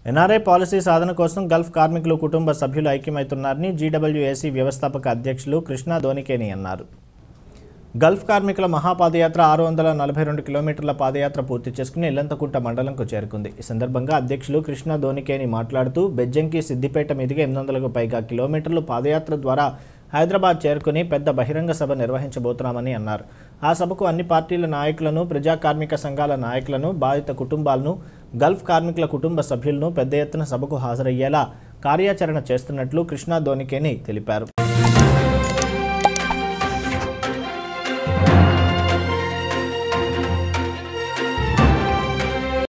NRI policy సాధన కోసం Gulf కార్మికులు కుటుంబ సభ్యులు ఐక్యమవుతున్నారని జీడబ్ల్యూఏసీ వ్యవస్థాపక అధ్యక్షులు కృష్ణా ధోనికేని అన్నారు గల్ఫ్ కార్మికుల మహాపాదయాత్ర ఆరు వందల నలభై రెండు కిలోమీటర్ల పాదయాత్ర పూర్తి చేసుకుని ఇల్లంతకుంట మండలంకు చేరుకుంది ఈ సందర్భంగా అధ్యక్షులు కృష్ణ ధోనికేని మాట్లాడుతూ బెజ్జంకి సిద్దిపేట మీదుగా ఎనిమిది వందలకు పైగా కిలోమీటర్లు పాదయాత్ర ద్వారా హైదరాబాద్ చేరుకుని పెద్ద బహిరంగ సభ నిర్వహించబోతున్నామని అన్నారు ఆ సభకు అన్ని పార్టీల నాయకులను ప్రజా కార్మిక సంఘాల నాయకులను బాధిత కుటుంబాలను గల్ఫ్ కార్మికుల కుటుంబ సభ్యులను పెద్ద ఎత్తున సభకు హాజరయ్యేలా కార్యాచరణ చేస్తున్నట్లు కృష్ణా ధోనికేని తెలిపారు